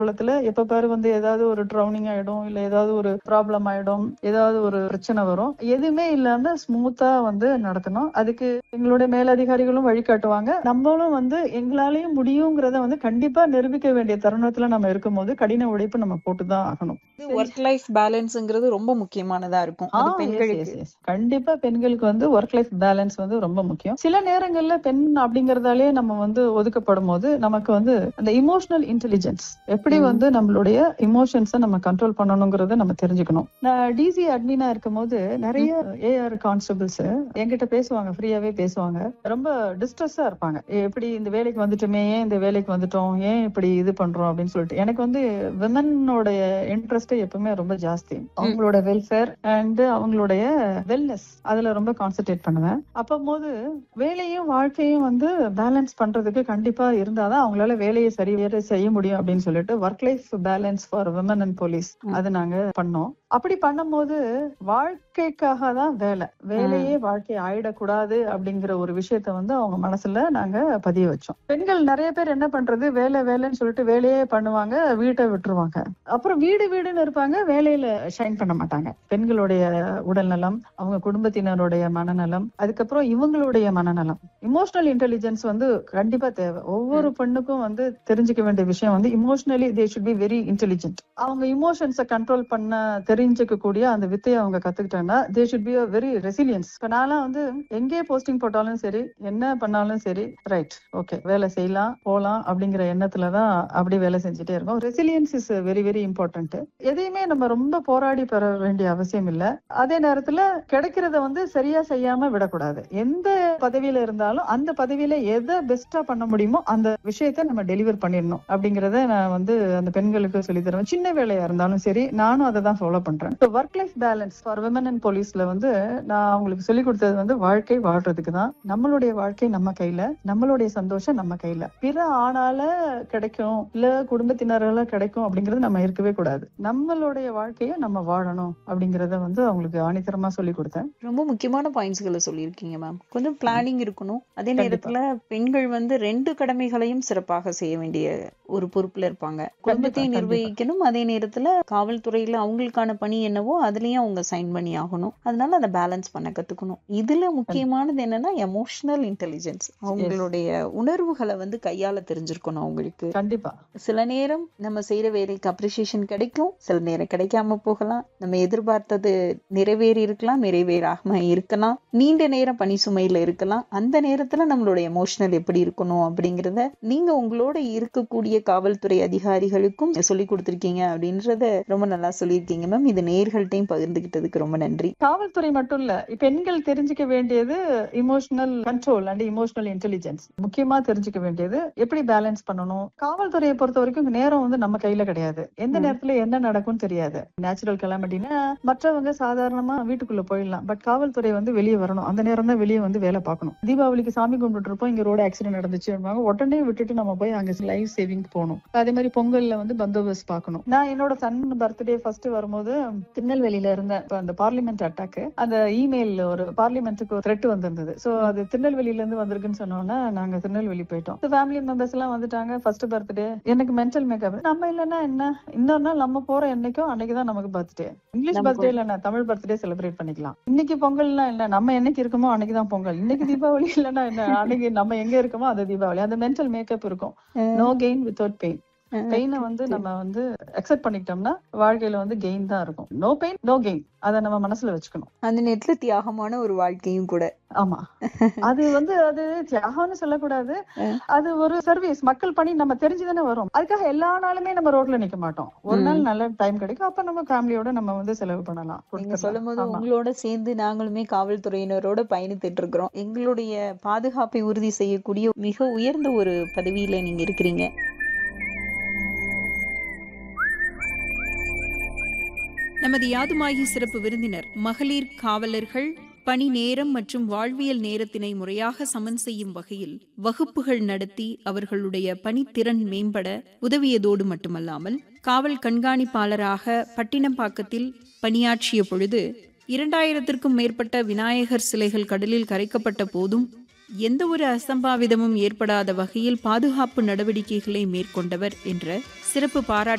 காலத்துல எப்ப பாரு வந்து ஏதாவது ஒரு ட்ரௌனிங் ஆயிடும் இல்ல ஏதாவது ஒரு ப்ராப்ளம் ஆயிடும் ஏதாவது ஒரு பிரச்சனை வரும் எதுவுமே இல்லாம ஸ்மூத்தா வந்து நடத்தணும் அதுக்கு எங்களுடைய மேலதிகாரிகளும் வழிகாட்டுவாங்க நம்மளும் வந்து எங்களாலையும் முடியுங்கிறத வந்து கண்டிப்பா நிரூபிக்க வேண்டிய தருணத்துல நம்ம இருக்கும்போது கடின உழைப்பு நம்ம போட்டுதான் ஆகணும் ஒர்க் லைஃப் பேலன்ஸ்ங்கிறது ரொம்ப முக்கியமானதா இருக்கும் ஆ, அது yes, பெண்களுக்கு yes, yes. கண்டிப்பா பெண்களுக்கு வந்து ஒர்க் லைஃப் பேலன்ஸ் வந்து ரொம்ப முக்கியம் சில நேரங்கள்ல பெண் அப்படிங்கறதாலே நம்ம வந்து ஒதுக்கப்படும் போது நமக்கு வந்து அந்த இமோஷனல் இன்டெலிஜென்ஸ் எப்படி ம். வந்து நம்மளுடைய இமோஷன்ஸை நம்ம கண்ட்ரோல் பண்ணணுங்கிறத நம்ம தெரிஞ்சுக்கணும் நான் டிசி அட்மினா இருக்கும் போது நிறைய ஏஆர் கான்ஸ்டபிள்ஸ் என்கிட்ட பேசுவாங்க ஃப்ரீயாவே பேசுவாங்க ரொம்ப டிஸ்ட்ரெஸ்ஸா இருப்பாங்க எப்படி இந்த வேலைக்கு வந்துட்டுமே ஏன் இந்த வேலைக்கு வந்துட்டோம் ஏன் இப்படி இது பண்றோம் அப்படின்னு சொல்லிட்டு எனக்கு வந்து விமனோடைய இன்ட்ரெஸ்ட் எப்பவுமே ரொம்ப ஜாஸ்தி அவங்களோட வெல்ஃபேர் அண்ட் அவங்களுடைய வெல்னஸ் அதுல ரொம்ப கான்சென்ட்ரேட் பண்ணுவேன் அப்போது வேலையும் வாழ்க்கையும் வந்து பேலன்ஸ் பண்றதுக்கு கண்டிப்பா இருந்தாதான் அவங்களால வேலையை சரியாக செய்ய முடியும் அப்படின்னு சொல்லிட்டு work life balance for women and police ம். அது நாங்க பண்ணோம் அப்படி பண்ணும்போது வாழ்க்கைக்காக தான் வேலை வேலையே வாழ்க்கை ஆயிடக்கூடாது அப்படிங்கிற ஒரு விஷயத்த வந்து அவங்க மனசுல நாங்க பதிய வச்சோம் பெண்கள் நிறைய பேர் என்ன பண்றது வேலை வேலைன்னு சொல்லிட்டு வேலையே பண்ணுவாங்க வீட்டை விட்டுருவாங்க அப்புறம் வீடு வீடுன்னு இருப்பாங்க வேலையில ஷைன் பண்ண மாட்டாங்க பெண்களுடைய உடல்நலம் அவங்க குடும்பத்தினருடைய மனநலம் அதுக்கப்புறம் இவங்களுடைய மனநலம் இமோஷனல் இன்டெலிஜென்ஸ் வந்து கண்டிப்பா தேவை ஒவ்வொரு பெண்ணுக்கும் வந்து தெரிஞ்சுக்க வேண்டிய விஷயம் வந்து emotionally they should be very intelligent அவங்க இமோஷன்ஸை கண்ட்ரோல் பண்ண தெரிஞ்சுக்க கூடிய அந்த வித்தையை அவங்க கத்துக்கிட்டாங்கன்னா they should be very resilience இப்ப நான்லாம் வந்து எங்கே போஸ்டிங் போட்டாலும் சரி என்ன பண்ணாலும் சரி ரைட் ஓகே வேலை செய்யலாம் போலாம் அப்படிங்கிற எண்ணத்துல தான் அப்படி வேலை செஞ்சுட்டே இருக்கோம் resilience is very very important எதையுமே நம்ம ரொம்ப போராடி பெற வேண்டிய அவசியம் இல்ல அதே நேரத்துல கிடைக்கிறத வந்து சரியா செய்யாம விடக்கூடாது எந்த பதவியில இருந்தாலும் அந்த பதவியில எதை பெஸ்டா பண்ண முடியுமோ அந்த விஷயத்த நம்ம டெலிவர் பண்ணிடணும் அப்படிங்கறத நான் வந்து அந்த பெண்களுக்கு சொல்லி தருவேன் சின்ன வேலையா இருந்தாலும் சரி நானும் அதை தான் ஃபாலோ பண்றேன் work life balance for women and போலீஸ்ல வந்து நான் அவங்களுக்கு சொல்லி கொடுத்தது வந்து வாழ்க்கை வாழ்றதுக்கு தான் நம்மளுடைய வாழ்க்கை நம்ம கையில நம்மளுடைய சந்தோஷம் நம்ம கையில பிற ஆணால கிடைக்கும் இல்ல குடும்பத்தினரால கிடைக்கும் அப்படிங்கறது நம்ம இருக்கவே கூடாது நம்மளுடைய வாழ்க்கையை நம்ம வாழணும் அப்படிங்கறத வந்து அவங்களுக்கு ஆணித்தரமா சொல்லி கொடுத்தேன் ரொம்ப முக்கியமான பாயிண்ட்ஸ்களை சொல்லியிருக்கீங்க மேம் கொஞ்சம் பிளானிங் இருக்கணும் அதே கண்டிப்பா. நேரத்துல பெண்கள் வந்து ரெண்டு கடமைகளையும் சிறப்பாக செய்ய வேண்டிய ஒரு பொறுப்புல இருப்பாங்க குடும்பத்தையும் கண்டிப்பா. நிர்வகிக்கணும் அதே நேரத்துல காவல்துறையில அவங்களுக்கான பணி என்னவோ அதுலயும் அவங்க சைன் பண்ணி ஆகணும் அதனால அதை பேலன்ஸ் பண்ண கத்துக்கணும் இதுல முக்கியமானது என்னன்னா எமோஷனல் இன்டெலிஜென்ஸ் அவங்களுடைய உணர்வுகளை வந்து கையாள தெரிஞ்சிருக்கணும் அவங்களுக்கு கண்டிப்பா சில நேரம் நம்ம செய்யற வேலைக்கு அப்ரிசியேஷன் கிடைக்கும் சில நேரம் கிடைக்காம போகலாம் நம்ம எதிர்பார்த்தது நிறைவேறி இருக்கலாம் நிறைவேறாம இருக்கலாம் நீண்ட நேரம் பணி சுமையில இருக்கலாம் அந்த நேரத்துல நம்மளோட எமோஷனல் எப்படி இருக்கணும் அப்படிங்கறத நீங்க உங்களோட இருக்கக்கூடிய காவல்துறை அதிகாரிகளுக்கும் சொல்லி கொடுத்திருக்கீங்க அப்படின்றத ரொம்ப நல்லா சொல்லியிருக்கீங்க மேம் இது நேர்கள்ட்டையும் பகிர்ந்துகிட்டதுக்கு ரொம்ப நன்றி காவல்துறை மட்டும் இல்ல பெண்கள் தெரிஞ்சுக்க வேண்டியது emotional control and emotional intelligence முக்கியமா தெரிஞ்சுக்க வேண்டியது எப்படி பேலன்ஸ் பண்ணணும் காவல்துறையை பொறுத்த வரைக்கும் நேரம் வந்து நம்ம கையில கிடையாது எந்த ம். நேரத்துல என்ன நடக்கும்னு தெரியாது நேச்சுரல் கிளம்பிட்டினா மற்றவங்க சாதாரணமா வீட்டுக்குள்ள போயிடலாம் பட் காவல்துறை வந்து வெளியே வரணும் அந்த நேரம் தான் வெளியே வந்து வேலை பார்க்கணும் தீபாவளிக்கு சாமி கும்பிட்டு இருப்போம் இங்க ரோடு ஆக்சிடென்ட் நடந்துச்சு அப்படிம்பாங்க. உடனே விட்டுட்டு நம்ம போய் அங்க லைஃப் சேவிங் போகணும் அதே மாதிரி பொங்கல்ல வந்து பந்தோபஸ்த் பார்க்கணும் நான் என்னோட சன் பர்த்டே ஃபர்ஸ்ட் வரும்போது திருநெல்வேலியில இருந்தேன் இப்ப அந்த பார்லிமெண்ட் அட்டாக் அந்த இமெயில் ஒரு பார்லிமெண்ட்டுக்கு ஒரு த்ரெட் வந்திருந்தது சோ அது திருநெல்வேலியில இருந்து வந்திருக்குன்னு சொன்னோன்னா நாங்க திருநெல்வேலி போயிட்டோம் ஃபேமிலி மெம்பர்ஸ் எல்லாம் வந்துட்டாங்க ஃபர்ஸ்ட் பர்த்டே எனக்கு மென்டல் மேக்கப் நம்ம இல்லைன்னா என்ன இன்னொரு நாள் நம்ம போற என்னைக்கோ அன்னைக்குதான் நமக்கு பர்த்டே இங்கிலீஷ் நமக்கு பர்த்டே இல்லைன்னா தமிழ் பர்த்டே செலிப்ரேட் பண்ணிக்கலாம் இன்னைக்கு பொங்கல்னா என்ன நம்ம என்னைக்கு இருக்கோமோ அன்னைக்குதான் பொங்கல் இன்னைக்கு தீபாவளி இல்லைன்னா என்ன அன்னைக்கு நம்ம எங்க இருக்கோமோ அது தீபாவளி அந்த மென்டல் மேக்கப் இருக்கும் நோ கெயின் வித்வுட் பெயின் பெயினை வந்து நம்ம வந்து அக்செப்ட் பண்ணிக்கிட்டோம்னா வாழ்க்கையில வந்து கெயின் தான் இருக்கும் நோ பெயின் நோ கெயின் அதை நம்ம மனசுல வச்சுக்கணும் அந்த நேரத்துல தியாகமான ஒரு வாழ்க்கையும் கூட ஆமா அது வந்து அது தியாகம்னு சொல்லக்கூடாது அஹ். அது ஒரு சர்வீஸ் மக்கள் பணி நம்ம தெரிஞ்சுதானே வரும் அதுக்காக எல்லா நாளுமே நம்ம ரோட்ல நிக்க மாட்டோம் ஒரு ம். நாள் நல்ல டைம் கிடைக்கும் அப்ப நம்ம ஃபேமிலியோட நம்ம வந்து செலவு பண்ணலாம் நீங்க கொடுத்துடலாம். சொல்லும் போது ஆமா. உங்களோட சேர்ந்து நாங்களுமே காவல்துறையினரோட பயணித்துட்டு இருக்கிறோம் எங்களுடைய பாதுகாப்பை உறுதி செய்யக்கூடிய மிக உயர்ந்த ஒரு பதவியில நீங்க இருக்கிறீங்க நமது யாதுமாகி சிறப்பு விருந்தினர் மகளிர் காவலர்கள் பணி நேரம் மற்றும் வாழ்வியல் நேரத்தினை முறையாக சமன் செய்யும் வகையில் வகுப்புகள் நடத்தி அவர்களுடைய பணித்திறன் மேம்பட உதவியதோடு மட்டுமல்லாமல் காவல் கண்காணிப்பாளராக பட்டினப்பாக்கத்தில் பணியாற்றிய பொழுது இரண்டாயிரத்திற்கும் மேற்பட்ட விநாயகர் சிலைகள் கடலில் கரைக்கப்பட்ட போதும் எந்த ஒரு அசம்பாவிதமும் ஏற்படாத வகையில் பாதுகாப்பு நடவடிக்கைகளை மேற்கொண்டவர் என்ற சிறப்பு பாராட்டு